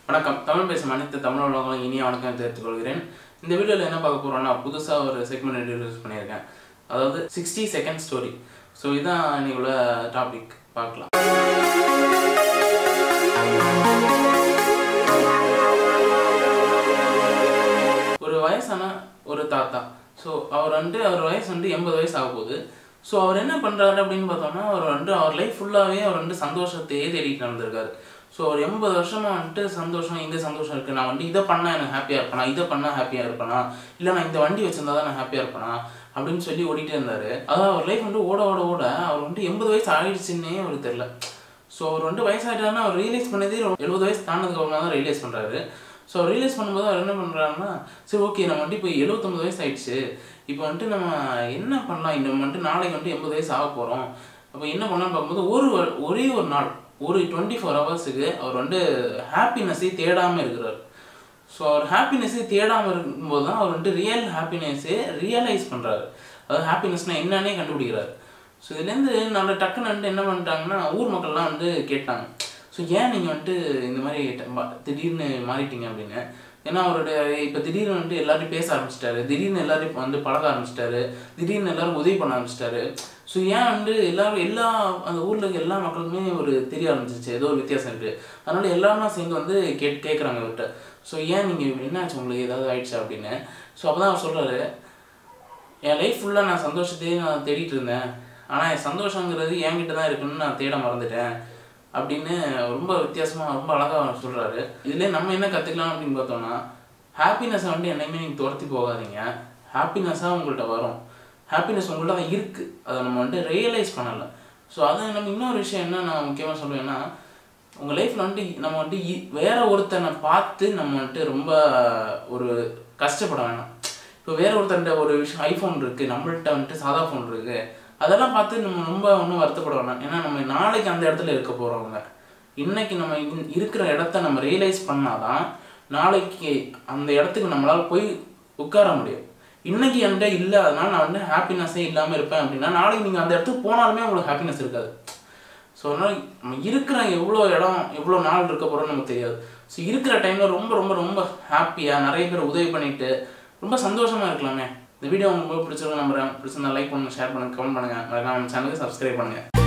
வணக்கம் தமிழ் பேசும் அனைத்து தமிழ் உலகம் இனிய வணக்கம் தெரிவித்துக் கொள்கிறேன் இந்த வீடியோவில் என்ன பார்க்க போறோம்னா புதுசாக ஒரு செக்மெண்ட் இன்ட்ரடியூஸ் பண்ணியிருக்கேன் அதாவது சிக்ஸ்டி செகண்ட் ஸ்டோரி ஸோ இதான் இன்னைக்கு உள்ள டாபிக் பார்க்கலாம் ஒரு வயசான ஒரு தாத்தா ஸோ அவர் வந்துட்டு அவர் வயசு வந்து எண்பது வயசு ஆக போகுது ஸோ அவர் என்ன பண்ணுறாரு அப்படின்னு பார்த்தோம்னா அவர் வந்து அவர் லைஃப் ஃபுல்லாகவே அவர் வந்து சந்தோஷத்தையே தேடிட்டு நடந்திருக்காரு ஸோ ஒரு எண்பது வருஷமா வந்துட்டு சந்தோஷம் எங்கே சந்தோஷம் இருக்குது நான் வந்து இதை பண்ணால் எனக்கு ஹாப்பியாக இருப்பேனா இதை பண்ணால் ஹாப்பியாக இருப்பேனா இல்லை நான் இந்த வண்டி வச்சிருந்தா தான் நான் ஹாப்பியாக இருப்பேனா அப்படின்னு சொல்லி ஓடிட்டே இருந்தார் அதாவது அவர் லைஃப் வந்து ஓட ஓட ஓட அவர் வந்து எண்பது வயசு ஆயிடுச்சுன்னே அவருக்கு தெரில ஸோ அவர் வந்து வயசாகிட்டாருன்னா அவர் ரியலைஸ் பண்ணதே எழுபது வயசு தாண்டதுக்கு அப்புறமா தான் ரியலைஸ் பண்ணுறாரு ஸோ அவர் ரியலைஸ் பண்ணும்போது அவர் என்ன பண்ணுறாருன்னா சரி ஓகே நம்ம வந்துட்டு இப்போ எழுபத்தொம்பது வயசு ஆயிடுச்சு இப்போ வந்துட்டு நம்ம என்ன பண்ணலாம் இந்த வந்துட்டு நாளைக்கு வந்துட்டு எண்பது வயசு ஆக போகிறோம் அப்போ என்ன பண்ணலாம்னு பார்க்கும்போது ஒரு வ- ஒரே ஒரு நாள் ஒரு டுவெண்ட்டி ஃபோர் ஹவர்ஸுக்கு அவர் வந்து ஹாப்பினஸ்ஸை தேடாமல் இருக்கிறார் ஸோ அவர் ஹாப்பினஸ்ஸே தேடாமல் இருக்கும்போது தான் அவர் வந்துட்டு ரியல் ஹாப்பினஸ்ஸே ரியலைஸ் பண்ணுறாரு அதாவது ஹாப்பினஸ்னால் என்னன்னே கண்டுபிடிக்கிறாரு ஸோ இதுலேருந்து நல்ல டக்குன்னு வந்துட்டு என்ன பண்ணிட்டாங்கன்னா ஊர் மக்கள்லாம் வந்து கேட்டாங்க ஸோ ஏன் நீங்கள் வந்துட்டு இந்த மாதிரி ட- ப- திடீர்னு மாறிட்டீங்க அப்படின்னு ஏன்னா அவருடைய இப்போ திடீர்னு வந்துட்டு எல்லாரையும் பேச ஆரம்பிச்சிட்டாரு திடீர்னு எல்லாரையும் இப்ப வந்து பழக ஆரம்பிச்சிட்டாரு திடீர்னு எல்லாரும் உதவி பண்ண ஆரம்பிச்சிட்டாரு ஸோ ஏன் வந்து எல்லாரும் எல்லா அந்த ஊரில் இருக்க எல்லா மக்களுக்குமே ஒரு தெரிய ஆரம்பிச்சிச்சு ஏதோ ஒரு வித்தியாசம் இருக்குது அதனால எல்லாருமே சேர்ந்து வந்து கேட் கேட்குறாங்க இவர்கிட்ட ஸோ ஏன் நீங்கள் என்னாச்சு உங்களுக்கு ஏதாவது ஆயிடுச்சா அப்படின்னு ஸோ அப்போ தான் அவர் சொல்கிறாரு என் லைஃப் ஃபுல்லாக நான் சந்தோஷத்தையே நான் தேடிட்டு இருந்தேன் ஆனால் என் சந்தோஷங்கிறது என்கிட்ட தான் இருக்குன்னு நான் தேட மறந்துட்டேன் அப்படின்னு ரொம்ப வித்தியாசமாக ரொம்ப அழகாக சொல்கிறாரு இதுலேயே நம்ம என்ன கற்றுக்கலாம் அப்படின்னு பார்த்தோம்னா ஹாப்பினஸை வந்து என்னைக்குமே நீங்கள் துரத்தி போகாதீங்க ஹாப்பினஸ்ஸாக உங்கள்கிட்ட வரும் ஹாப்பினஸ் உங்கள்ட்ட தான் இருக்குது அதை நம்ம வந்துட்டு ரியலைஸ் பண்ணலை ஸோ அதை நம்ம இன்னொரு விஷயம் என்ன நான் முக்கியமாக சொல்லுவேன்னா உங்கள் லைஃப்பில் வந்துட்டு நம்ம வந்துட்டு இ- வேற ஒருத்தனை பார்த்து நம்ம வந்துட்டு ரொம்ப ஒரு கஷ்டப்பட வேணாம் இப்போ வேற ஒருத்தன்ட்ட ஒரு விஷயம் ஐஃபோன் இருக்குது நம்மள்ட்ட வந்துட்டு சாதா ஃபோன் இருக்குது அதெல்லாம் பார்த்து நம்ம ரொம்ப ஒன்றும் வருத்தப்பட வேணாம் ஏன்னா நம்ம நாளைக்கு அந்த இடத்துல இருக்க போகிறவங்க இன்னைக்கு நம்ம இன்- இருக்கிற இடத்த நம்ம ரியலைஸ் பண்ணாதான் நாளைக்கு அந்த இடத்துக்கு நம்மளால் போய் உட்கார முடியும் இன்னைக்கு என்கிட்ட இல்லை அதனால நான் வந்து ஹாப்பினஸ்ஸே இல்லாமல் இருப்பேன் அப்படின்னா நாளைக்கு நீங்கள் அந்த இடத்துக்கு போனாலுமே உங்களுக்கு ஹாப்பினஸ் இருக்காது ஸோ அதனால் நம்ம இருக்கிற எவ்வளோ இடம் எவ்வளோ நாள் இருக்க போகிறோம்னு நமக்கு தெரியாது ஸோ இருக்கிற டைமில் ரொம்ப ரொம்ப ரொம்ப ஹாப்பியாக நிறைய பேர் உதவி பண்ணிட்டு ரொம்ப சந்தோஷமாக இருக்கலாமே இந்த வீடியோ உங்களுக்கு ரொம்ப பிடிச்சிருக்கும் நம்புறேன் பிடிச்சிருந்தா லைக் பண்ணுங்க ஷேர் பண்ணுங்க கமெண்ட் பண்ணுங்க மறக்காம நம்ம சேனலுக்கு சப்ஸ்கிரைப் பண்ணுங்க